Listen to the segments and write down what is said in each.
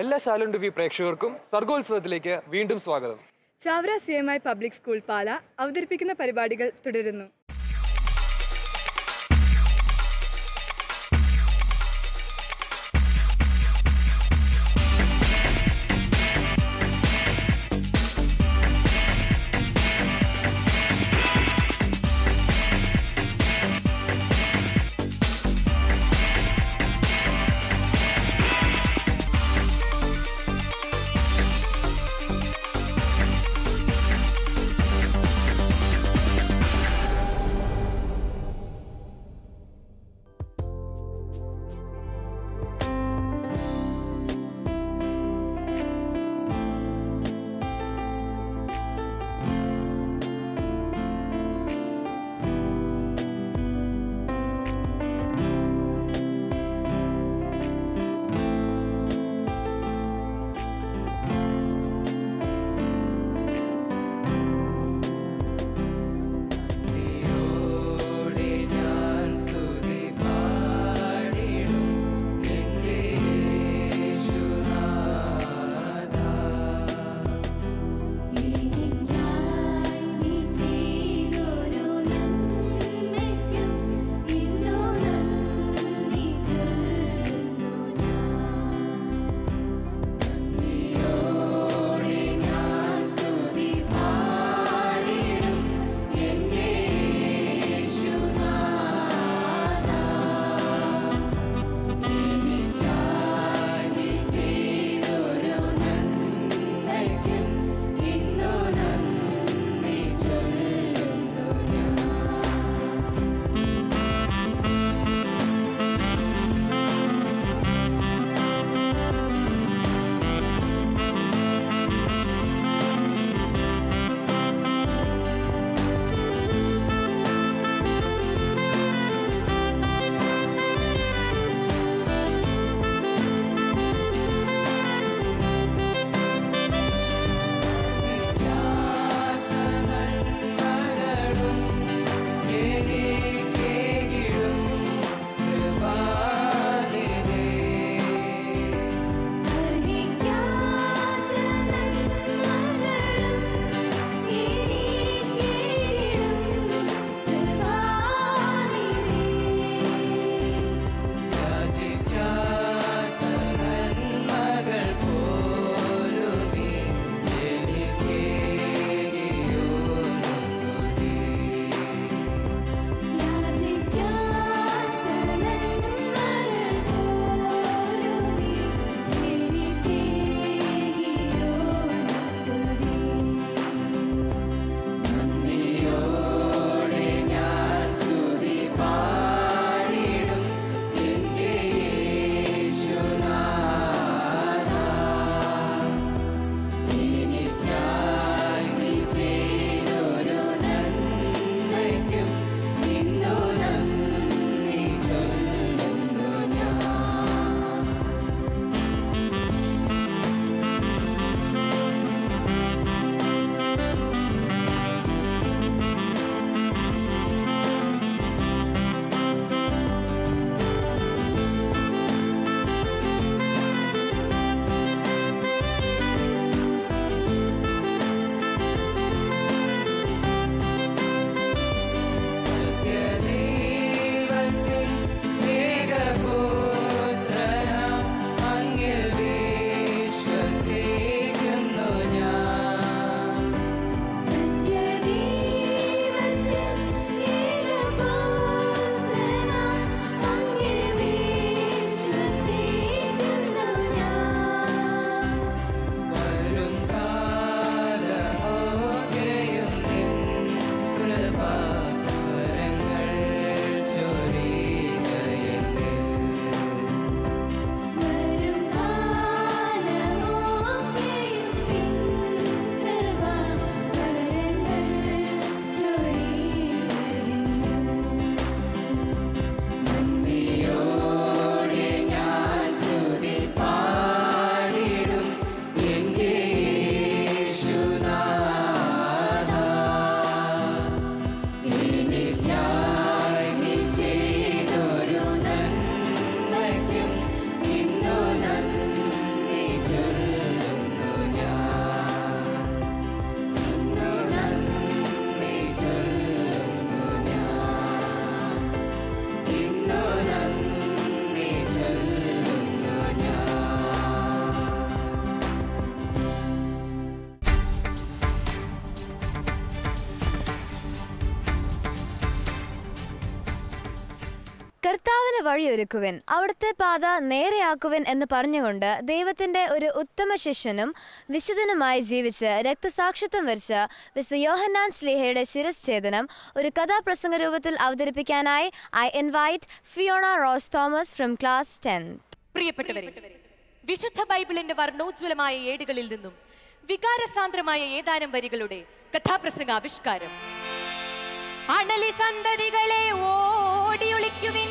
എല്ലാ Shalom T V പ്രേക്ഷകർക്കും സർഗോത്സവത്തിലേക്ക് വീണ്ടും സ്വാഗതം Chavara C M I public school Pala അവതരിപ്പിക്കുന്ന പരിപാടികൾ തുടരുന്നു കർത്താവിന് വഴിയൊരുക്കുവിൻ അവിടുത്തെ പാത നേരെയാക്കുവിൻ എന്ന് പറഞ്ഞുകൊണ്ട് ദൈവത്തിന്റെ ഒരു ഉത്തമ ശിഷ്യനും വിശുദ്ധനുമായി ജീവിച്ച് രക്തസാക്ഷിത്വം വരിച്ച വിശുദ്ധ യോഹന്നാൻ സ്ലിഹയുടെ ശിരച്ഛേദനം ഒരു കഥാപ്രസംഗ രൂപത്തിൽ അവതരിപ്പിക്കാനായി I invite Fiona Rose Thomas from class ten പ്രിയപ്പെട്ടവരെ വിശുദ്ധ ബൈബിളിന്റെ വർണ്ണോജ്വലമായ ഏടുകളിൽ നിന്നും വികാരസാന്ദ്രമായ ഏതാനും വരികളുടെ കഥാപ്രസംഗ ആവിഷ്കാരം അണലി സന്തതികളെ ഓടിയൊളിക്കുവിൻ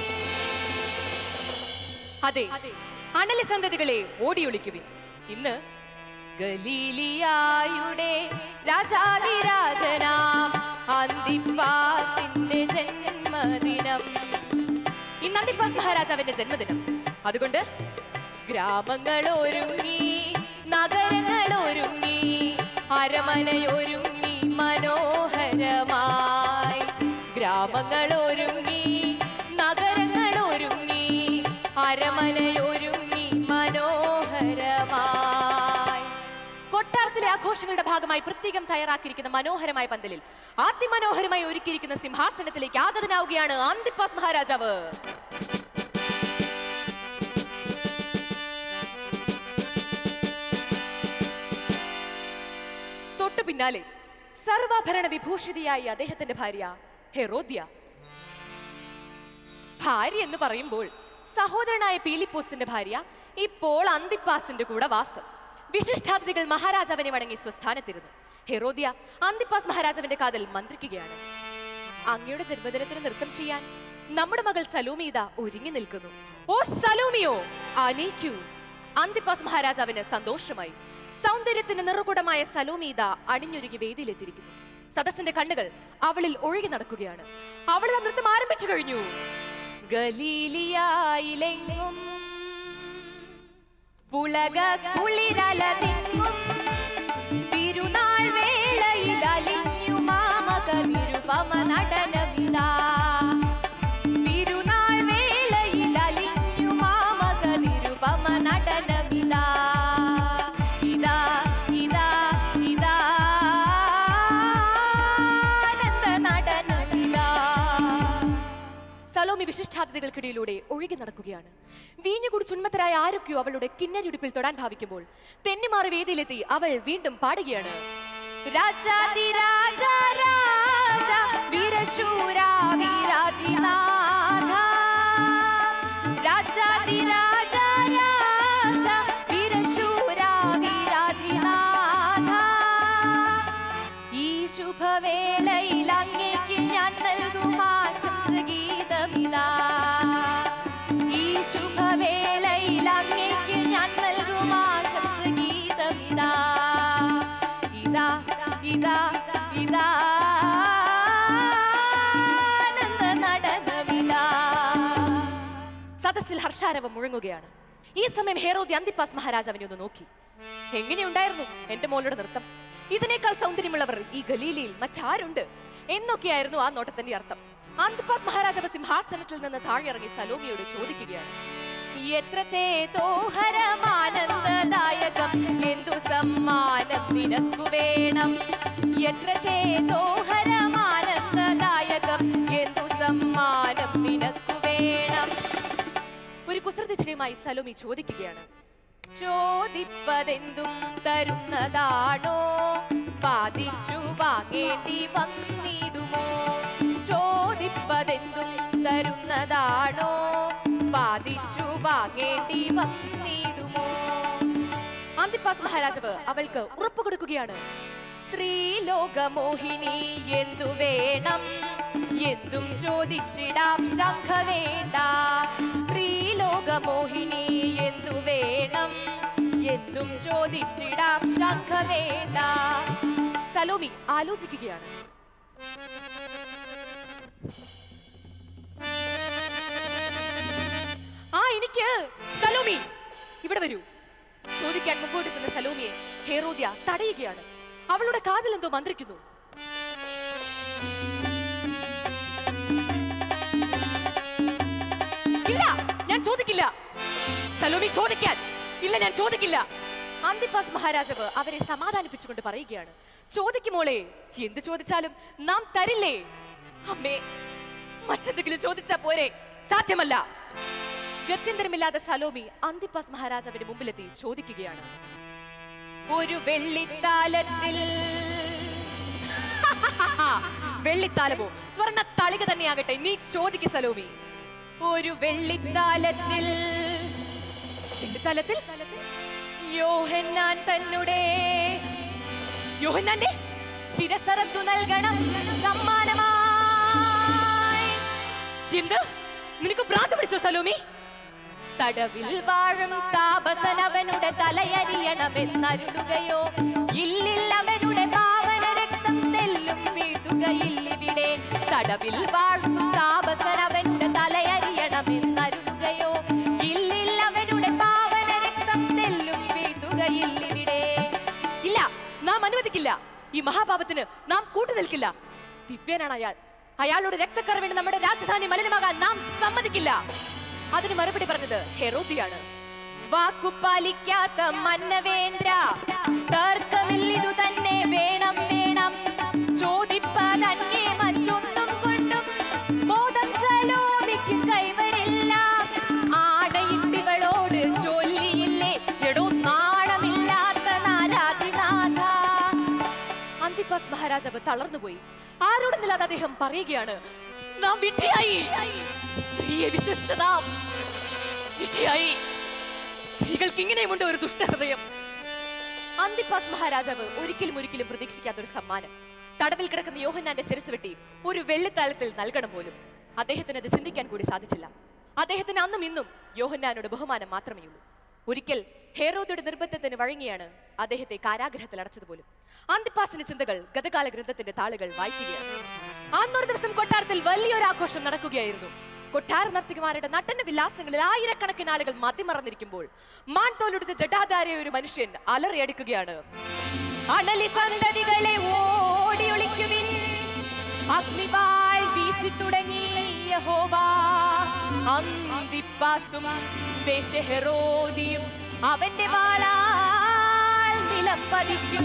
അതെ അണലി സന്തതികളെ ഓടിയൊളിക്കുവിൻ ഇന്ന് ഗലീലിയായുടെ രാജാതിരാജനാം അന്തിപ്പാസിന്റെ ജന്മദിനം ഇന്ന് അന്തിപ്പാസ് മഹാരാജാവിന്റെ ജന്മദിനം അതുകൊണ്ട് ഗ്രാമങ്ങൾ ഒരുങ്ങി നഗരങ്ങൾ ഒരുങ്ങി അരമനയൊരുങ്ങി മനോഹരമായി ഗ്രാമങ്ങൾ ഒരുങ്ങി നഗരങ്ങൾ ഒരുങ്ങി അരമനയൊരുങ്ങി മനോഹരമായി കൊട്ടാരത്തിലെ ആഘോഷങ്ങളുടെ ഭാഗമായി പ്രത്യേകം തയ്യാറാക്കിയിരിക്കുന്ന മനോഹരമായ പന്തലിൽ അതിമനോഹരമായി ഒരുക്കിയിരിക്കുന്ന സിംഹാസനത്തിലേക്ക് ആഗതനാവുകയാണ് ആന്തിപ്പാസ് മഹാരാജാവ് തൊട്ടു പിന്നാലെ സർവാഭരണ വിഭൂഷിതയായി അദ്ദേഹത്തിന്റെ ഭാര്യ ഹെറോദ്യ ഭാര്യ എന്ന് പറയുമ്പോൾ സഹോദരനായ പീലിപ്പോസിന്റെ ഭാര്യ ഇപ്പോൾ അന്തിപ്പാസിന്റെ കൂടെ വാസം വിശിഷ്ടാതിഥികൾ മഹാരാജാവിനെ വണങ്ങി സ്വസ്ഥാനത്തിരുന്നു ഹെറോദ്യ അന്തിപ്പാസ് മഹാരാജാവിന്റെ കാതിൽ മന്ത്രിക്കുകയാണ് അങ്ങയുടെ ജന്മദിനത്തിന് നൃത്തം ചെയ്യാൻ നമ്മുടെ മകൾ സലൂമീത ഒരുങ്ങി നിൽക്കുന്നു ഓ സലൂമിയോ അനീക്കൂ അന്തിപ്പാസ് മഹാരാജാവിന് സന്തോഷമായി സൗന്ദര്യത്തിന് നിറകുടമായ സലോമീത അണിഞ്ഞൊരുങ്ങി വേദിയിലെത്തിയിരിക്കുന്നു സദസ്സിന്റെ കണ്ണുകൾ അവളിൽ ഒഴുകി നടക്കുകയാണ് അവൾ ആ നൃത്തം ആരംഭിച്ചു കഴിഞ്ഞു ഗലീലിയായിലെങ്ങും പുളക കുളിരലതിങ്ങും തിരുനാൾ വേളയിൽ അലിഞ്ഞു മാമക നിരുപമ നടനമിതാ തിരുനാൾ വേളയിൽ അലിഞ്ഞു മാമക നിരുപമ നടനമിതാ ഇതാ ഇതാ ഇതാ ആനന്ദ നടനമിതാ സലോമി വിശിഷ്ടാതിഥികൾക്കിടയിലൂടെ ഒഴുകി നടക്കുകയാണ് വീഞ്ഞു കുടിച്ച് ഉന്മത്തരായ ആരൊക്കെയോ അവളുടെ കിന്നരിടുപ്പിൽ തൊടാൻ ഭാവിക്കുമ്പോൾ തെന്നിമാറി വേദിയിലെത്തി അവൾ വീണ്ടും പാടുകയാണ് രാജാതിരാജ രാജ വീരശൂര വീരാധിനാഥ രാജാതിരാജ രാജ വീരശൂര വീരാധിനാഥ ഈ ശുഭവേളയിൽ അങ്ങേക്ക് ഞാൻ നൽകും ആശംസ ഗീതമിതാ ഈ ശുഭവേളയിൽ അങ്ങേക്ക് ഞാൻ നൽകും ആശംസ ഗീതമിതാ ഇതാ ഇതാ ഇതാ ആനന്ദ നടനമിതാ സദസ്സിൽ ഹർഷാരവം മുഴങ്ങുകയാണ് ഈ സമയം ഹേറോദി അന്തിപ്പാസ് മഹാരാജാവിനെ ഒന്ന് നോക്കി എങ്ങനെയുണ്ടായിരുന്നു എന്റെ മോളുടെ നൃത്തം ഇതിനേക്കാൾ സൗന്ദര്യമുള്ളവർ ഈ ഗലീലയിൽ മറ്റാരുണ്ട് എന്നൊക്കെയായിരുന്നു ആ നോട്ടത്തിന്റെ അർത്ഥം അന്തിപ്പാസ് മഹാരാജാവ് സിംഹാസനത്തിൽ നിന്ന് താഴെയിറങ്ങി സലോമിയോട് ചോദിക്കുകയാണ് എത്ര ചേതോഹരമാനന്ദദായകം എന്തു സമ്മാനം നിനക്കു വേണം എത്ര ചേതോഹരമാനന്ദദായകം എന്തു സമ്മാനം നിനക്കു വേണം ഒരു കുസൃതി ചിരിയുമായി സലോമി ചോദിക്കുകയാണ് ചോദിപ്പതെന്തും തരുന്നതാണോ പാതിച്ചു വാങ്ങേണ്ടി വന്നിടുമോ ചോദിപ്പതെന്തും തരുന്നതാണോ പാതിച്ചു വാങ്ങേണ്ടി വന്നിടുമോ അന്തിപ്പാസ് മഹാരാജാവ് അവൾക്ക് ഉറപ്പ് കൊടുക്കുകയാണ് ത്രിലോകമോഹിനി എന്തു വേണം എന്തും ചോദിച്ചിടാം ശംഖ വേണ്ട ത്രിലോകമോഹിനി എന്തു വേണം എന്തും ചോദിച്ചിടാം ശംഖ വേണ്ട സലോമി ആലോചിക്കുകയാണ് ആ എനിക്ക് സലോമി ഇവിടെ വരൂ ചോദിക്കാൻ മുമ്പോട്ട് ചെന്ന സലോമിയെ ഹേറോദ്യ തടയുകയാണ് അവളുടെ കാതിൽ എന്തോ മന്ത്രിക്കുന്നു ഇല്ല ഞാൻ ചോദിക്കില്ല സലോമി ചോദിക്കാൻ ഇല്ല ഞാൻ ചോദിക്കില്ല അന്തിപ്പാസ് മഹാരാജാവ് അവരെ സമാധാനിപ്പിച്ചുകൊണ്ട് പറയുകയാണ് ചോദിക്കുമോളെ എന്ത് ചോദിച്ചാലും നാം തരില്ലേ അമ്മേ മറ്റെന്തെങ്കിലും ചോദിച്ചാ പോരെ സാധ്യമല്ല ഗത്യന്തരമില്ലാതെ സലോമി അന്തിപ്പാസ് മഹാരാജാവിന്റെ മുമ്പിലെത്തി ചോദിക്കുകയാണ് ഒരു വെള്ളിത്താലത്തിൽ വെള്ളിത്താലമോ സ്വർണ്ണ തളിക തന്നെയാകട്ടെ നീ ചോദിക്ക് സലോമി ഒരു വെള്ളിത്താലത്തിൽ വെള്ളിത്താലത്തിൽ യോഹന്നാൻ തന്നെ യോഹന്നാന്റെ ശിരസറത്തു നൽകണം സമ്മാനമായി എന്ത് നിനക്ക് ഭ്രാന്ത് പിടിച്ചോ സലോമി തടവിൽ വാഴും താപസനവനുടെ തലയരിയണമെന്നരുളുകയോ ഇല്ലില്ലവനുടെ പാവന രക്തം തെല്ലും വീഴ്ത്തുകയില്ലിവിടെ തടവിൽ വാഴും താപസനവനുടെ തലയരിയണമെന്നരുളുകയോ ഇല്ലില്ലവനുടെ പാവന രക്തം തെല്ലും വീഴ്ത്തുകയില്ലിവിടെ ഇല്ല നാം അനുവദിക്കില്ല ഈ മഹാപാപത്തിന് നാം കൂട്ടുനിൽക്കില്ല ദിവ്യനാണ് അയാൾ അയാളുടെ രക്തക്കറ വേണ്ടി നമ്മുടെ രാജധാനി മലിനമാകാൻ നാം സമ്മതിക്കില്ല അതിന് മറുപടി പറഞ്ഞത് ഹെറോദിയാണ് വാക്കുപാലിക്കാത്ത മന്നവേന്ദ്ര തർക്കമില്ലിതു തന്നെ വേണം വേണം ചോദിപ്പാൽ അന്യേ മറ്റൊന്നും കൊണ്ടും ബോധം സലോമിക്ക് കൈവരില്ല ആടയിട്ടികളോട് ചൊല്ലിയില്ലേ എടോ നാണമില്ലാത്ത നാരാജിനാഥ അന്തിപ്പാസ് മഹാരാജാവ് തളർന്നുപോയി ആരോടെന്നില്ലാതെ അദ്ദേഹം പറയുകയാണ് നാം വിഡ്ഢിയായി സ്ത്രീയെ വിശ്വസിച്ച നാം വിഡ്ഢിയായി സ്ത്രീകൾക്ക് ഇങ്ങനെയുമുണ്ട് ഒരു ദുഷ്ടഹൃദയം അന്തിപ്പാസ് മഹാരാജാവ് ഒരിക്കലും ഒരിക്കലും പ്രതീക്ഷിക്കാത്ത ഒരു സമ്മാനം തടവിൽ കിടക്കുന്ന യോഹന്നാന്റെ ശിരസ് വെട്ടി ഒരു വെള്ളിത്താളത്തിൽ നൽകണം പോലും അദ്ദേഹത്തിന് അത് ചിന്തിക്കാൻ കൂടി സാധിച്ചില്ല അദ്ദേഹത്തിന് അന്നും ഇന്നും യോഹന്നാനോട് ബഹുമാനം മാത്രമേ ഉള്ളൂ ഒരിക്കൽ ഹേറോദയുടെ നിർബന്ധത്തിന് വഴങ്ങിയാണ് അദ്ദേഹത്തെ കാരാഗ്രഹത്തിൽ അടച്ചത് പോലും അന്തിപ്പാസിന്റെ ചിന്തകൾ ഗതകാല ഗ്രന്ഥത്തിന്റെ താളുകൾ വായിക്കുകയാണ് അന്നൊരു ദിവസം കൊട്ടാരത്തിൽ വലിയൊരു ആഘോഷം നടക്കുകയായിരുന്നു കൊട്ടാര നർത്തകിമാരുടെ നട്ടന്റെ വിലാസങ്ങളിൽ ആയിരക്കണക്കിന് ആളുകൾ മതിമറന്നിരിക്കുമ്പോൾ മാൻതോലെടുത്ത് ജഡാധാരിയ ഒരു മനുഷ്യൻ അലറിയടിക്കുകയാണ് അണലി സന്തതികളെ ഓടി ഒളിക്കുവിൻ അഗ്നിവാൾ വീശി തുടങ്ങി യഹോവ അന്തിപ്പാസും വേഷഹെറോദിയും അവന്റെ വാളാൽ നിലം പതിക്കും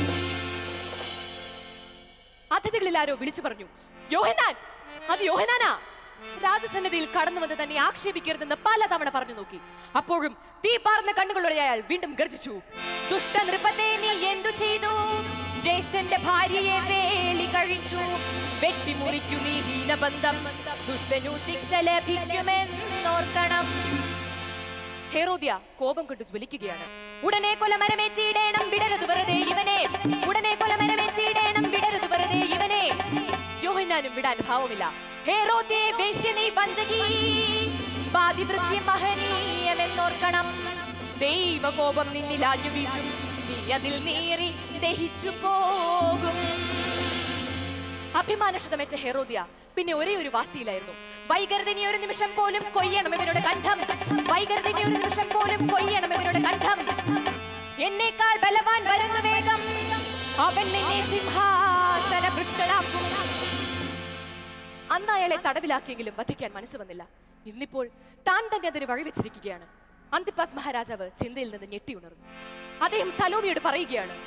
അതിഥികളിൽ ആരോ വിളിച്ചു പറഞ്ഞു യോഹനാൻ അത് യോഹനാനാ രാജസന്നിധിയിൽ കടന്നു വന്ന് തന്നെ ആക്ഷേപിക്കരുതെന്ന് പലതവണ പറഞ്ഞു നോക്കി അപ്പോഴും തീ പാർന്ന കണ്ണുകളോടെ അയാൾ വീണ്ടും ഗർജിച്ചു ദുഷ്ട നൃപത്തെ നീ എന്തു ചെയ്തു ജ്യേഷ്ഠന്റെ ഭാര്യയെ വേലി കഴിച്ചു വെട്ടിമുറിക്കു നീ ഹീനബന്ധം ദുഷ്ടനു ശിക്ഷ ലഭിക്കുമെന്നോർക്കണം ഹെറോദ്യ കോപം കൊണ്ട് ജ്വലിക്കുകയാണ് ഉടനെ കൊലമരമേറ്റിയിടേണം വിടരുത് വെറുതെ ഇവനെ ഉടനെ കൊലമരമേറ്റിയിടേണം വിടരുത് വെറുതെ ഇവനെ യോഹന്നാനും വിടാൻ ഭാവമില്ല ഹേറോദ്യെ വേശ്യ നീ വഞ്ചകി പാതിവൃത്യം മഹനീയമെന്നോർക്കണം ദൈവകോപം നിന്നിലാഞ്ഞു വീശും നീ അതിൽ നീറി ദഹിച്ചു പോകും അഭിമാനക്ഷതമേറ്റ ഹെറോദിയ പിന്നെ ഒരേ ഒരു വാശിയിലായിരുന്നു വൈകരുതിനി ഒരു നിമിഷം പോലും കൊയ്യണം ഇവരുടെ കണ്ഠം വൈകരുതിനി ഒരു നിമിഷം പോലും കൊയ്യണം ഇവരുടെ കണ്ഠം എന്നേക്കാൾ ബലവാൻ വരുന്നു വേഗം അവൻ നിന്നെ സിംഹാസന ഭൃഷ്ടനാക്കും അന്ന് അയാളെ തടവിലാക്കിയെങ്കിലും വധിക്കാൻ മനസ്സ് വന്നില്ല ഇന്നിപ്പോൾ താൻ തന്നെ അതിന് വഴിവെച്ചിരിക്കുകയാണ് അന്തിപ്പാസ് മഹാരാജാവ് ചിന്തയിൽ നിന്ന് ഞെട്ടിയുണർന്നു അദ്ദേഹം സലോമിയോട് പറയുകയാണ്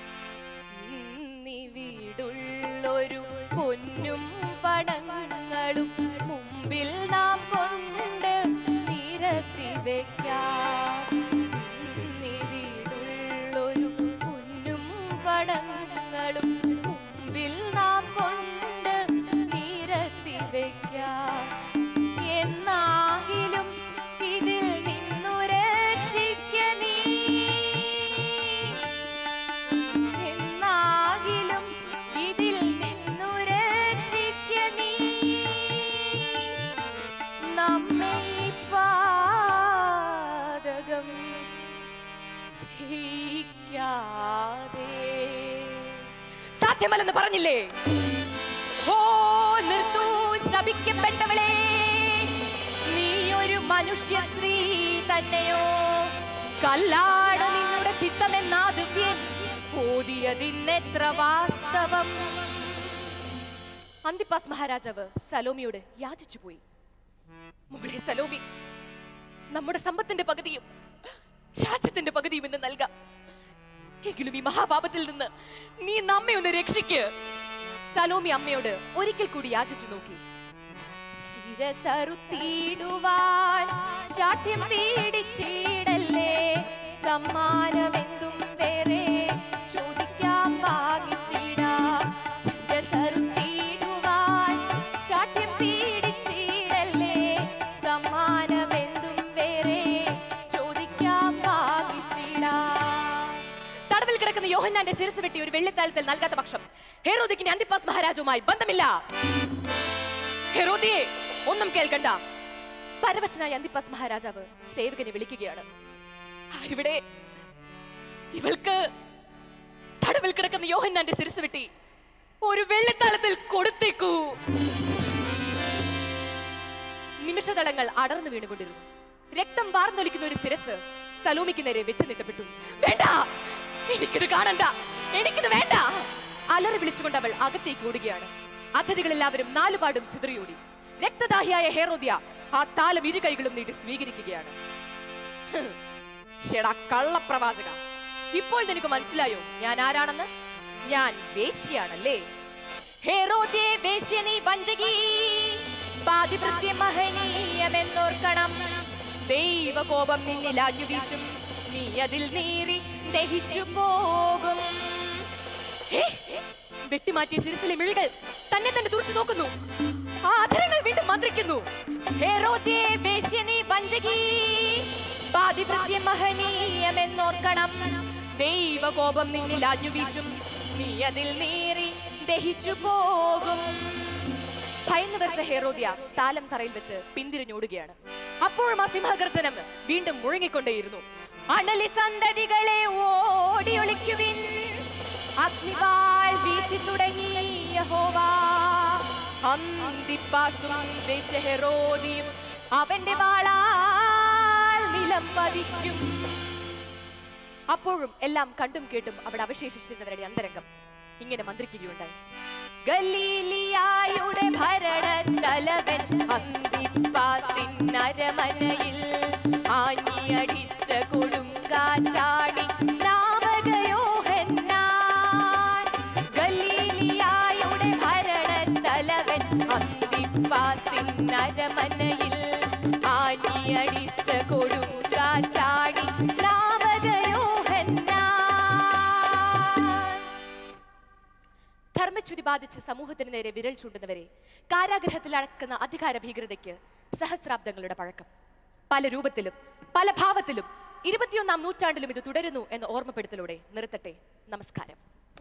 ഇന്നിവിടുള്ളൊരു പൊന്നും പണങ്ങളും മുമ്പിൽ നാം കൊണ്ട് നിരത്തി വെക്കാം ഇന്നിവിടുള്ളൊരു പൊന്നും പണങ്ങളും മുമ്പിൽ നാം കൊണ്ട് നിരത്തി വെക്കാം എന്നാകിലും ഇതിൽ നിന്നു രക്ഷിക്ക നീ എന്നാകിലും ഇതിൽ നിന്നു രക്ഷിക്ക നീ നമ്മെ ഈ പാതകം ചെയ്യിക്കാതെ സാധ്യമല്ലെന്ന് പറഞ്ഞില്ലേ ഓ നിർത്തു ശപിക്കപ്പെട്ടവളെ നീ ഒരു മനുഷ്യ സ്ത്രീ തന്നെയോ കല്ലാണ് നിന്നുടെ ചിത്തമെന്നാ ദിവ്യൻ ഓതിയതിന്നെത്ര വാസ്തവം അന്തിപ്പാസ് മഹാരാജാവ് സലോമിയോട് യാചിച്ചു പോയി മോളെ സലോമി നമ്മുടെ സമ്പത്തിന്റെ പകുതിയും രാജ്യത്തിന്റെ പകുതിയും ഇന്ന് നൽകാം എങ്കിലും ഈ മഹാപാപത്തിൽ നിന്ന് നീ നമ്മെ ഒന്ന് രക്ഷിക്ക് സലോമി അമ്മയോട് ഒരിക്കൽ കൂടി യാചിച്ചു നോക്കി ശീ ശിരസറുത്തിടുവാൻ ശാഠ്യം പീഡിച്ചിടല്ലേ സമ്മാനമെന്തും വേറെ ചോദിക്കാം വാങ്ങിച്ചിടാം ശിരസറുത്തിടുവാൻ ശാഠ്യം പീഡിച്ചിടല്ലേ സമ്മാനമെന്തും വേറെ ചോദിക്കാം വാങ്ങിച്ചിടാം തടവിൽ കിടക്കുന്ന യോഹന്നാന്റെ ശിരസ് വെട്ടി ഒരു വെള്ളിത്താഴത്തിൽ നൽകാത്ത പക്ഷം ഹെറോദിക്കിന്റെ അന്തിപ്പാസ് മഹാരാജുമായി ബന്ധമില്ല ഹെറോദിയെ ഒന്നും കേൾക്കണ്ട പരവശനായ അന്തിപ്പാസ് മഹാരാജാവ് സേവകനെ വിളിക്കുകയാണ് ആരിവിടെ ഇവൾക്ക് തടവിൽ കിടക്കുന്ന യോഹന്നാന്റെ ശിരസ് വെട്ടി ഒരു വെള്ളിത്താളത്തിൽ കൊടുത്തേക്കൂ നിമിഷതളങ്ങൾ അടർന്നു വീണുകൊണ്ടിരുന്നു രക്തം വാർന്നൊലിക്കുന്ന ഒരു ശിരസ് സലോമിക്ക് നേരെ വെച്ച് നീട്ടപ്പെട്ടു വേണ്ട എനിക്കിത് കാണണ്ട എനിക്കിത് വേണ്ട അലറി വിളിച്ചുകൊണ്ട് അവൾ അകത്തേക്ക് ഓടുകയാണ് അതിഥികളെല്ലാവരും നാലുപാടും ചിതറിയോടി രക്തദാഹിയായ ഹേറോദ്യ ആ താലം ഇരു കൈകളും നീട്ടി സ്വീകരിക്കുകയാണ് ഹ്. എടാ കള്ളപ്രവാചക ഇപ്പോൾ നിനക്ക് മനസ്സിലായോ ഞാൻ ആരാണെന്ന് ഞാൻ വേശ്യയാണല്ലേ ഹേറോദ്യേ വേശ്യ നീ വഞ്ചകി പാതിവൃത്യം മഹനീയമെന്നോർക്കണം ദൈവകോപം നിന്നിൽ വീശും നീ അതിൽ നീറി ദഹിച്ചു പോകും ഏ, വെട്ടിമാറ്റിയ ശിരസിലെ മിഴികൾ തന്നെ തന്നെ തുറച്ചു നോക്കുന്നു ആ അധരങ്ങൾ വീണ്ടും മന്ത്രിക്കുന്നു ഹേറോദ്യേ വേശ്യ നീ വഞ്ചകി പാതിവൃത്യം മഹനീയമെന്നോർക്കണം ദൈവകോപം നിന്നിൽ വീശും നീ അതിൽ നീറി ദഹിച്ചു പോകും ഭയന്നു വെച്ച ഹെറോദ്യ താലം തറയിൽ വെച്ച് പിന്തിരിഞ്ഞോടുകയാണ് അപ്പോഴും ആ സിംഹഗർജനം വീണ്ടും മുഴങ്ങിക്കൊണ്ടേയിരുന്നു അണലി സന്തതികളെ ഓടിയൊളിക്കുവിൻ അഗ്നിവാൾ വീശി തുടങ്ങി യഹോവ അന്തിപ്പാസും വെച്ച ഹെറോദിയും അവന്റെ വാളാൽ നിലം പതിക്കും അപ്പോഴും എല്ലാം കണ്ടും കേട്ടും അവിടെ അവശേഷിച്ചിരുന്നവരുടെ അന്തരംഗം ഇങ്ങനെ മന്ത്രിക്കുകയുണ്ടായി ഗലീലിയായുടെ ഭരണത്തലവൻ അന്തിപ്പാസിൻ അരമനയിൽ ആഞ്ഞിയടിച്ച കൊടുങ്കാറ്റാടി സ്നാപകയോഹന്നാൻ ഗലീലിയായുടെ ഭരണത്തലവൻ അന്തിപ്പാസിൻ അരമനയിൽ ആഞ്ഞിയടിച്ച കൊടുങ്കാറ്റാടി സ്നാപകയോഹന്നാൻ ധർമ്മച്യുതി ബാധിച്ച് സമൂഹത്തിന് നേരെ വിരൽ ചൂണ്ടുന്നവരെ കാരാഗ്രഹത്തിൽ അടക്കുന്ന അധികാര ഭീകരതയ്ക്ക് സഹസ്രാബ്ദങ്ങളുടെ പഴക്കം പല രൂപത്തിലും പല ഭാവത്തിലും ഇരുപത്തിയൊന്നാം നൂറ്റാണ്ടിലും ഇത് തുടരുന്നു എന്ന ഓർമ്മപ്പെടുത്തലോടെ നിർത്തട്ടെ നമസ്കാരം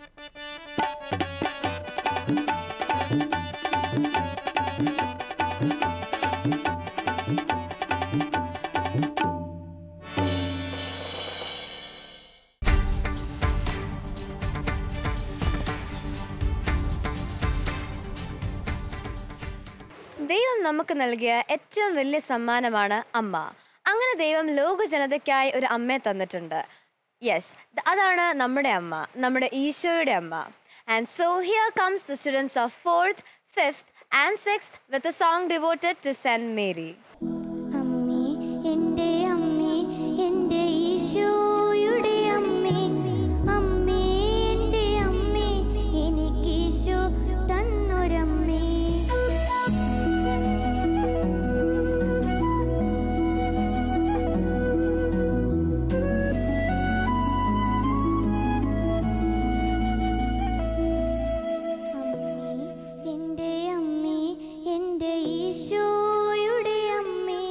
ദൈവം നമുക്ക് നൽകിയ ഏറ്റവും വലിയ സമ്മാനമാണ് അമ്മ അങ്ങനെ ദൈവം ലോക ജനതയ്ക്കായി ഒരു അമ്മയെ തന്നിട്ടുണ്ട് യെസ് അതാണ് നമ്മുടെ അമ്മ നമ്മുടെ ഈശോയുടെ അമ്മ and so here comes the students of fourth fifth and sixth with a song devoted to Saint Mary അമ്മേ എൻ്റെ അമ്മേ എൻ്റെ ഈശോയുടെ അമ്മേ അമ്മേ എൻ്റെ അമ്മേ എനിക്ക് ഈശോ തന്നൊരമ്മേ അമ്മേ എൻ്റെ അമ്മേ എൻ്റെ ഈശോയുടെ അമ്മേ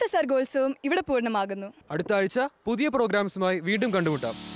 ഇന്നത്തെ സർഗോത്സവം ഇവിടെ പൂർണ്ണമാകുന്നു അടുത്ത ആഴ്ച പുതിയ പ്രോഗ്രാംസുമായി വീണ്ടും കണ്ടുമുട്ടാം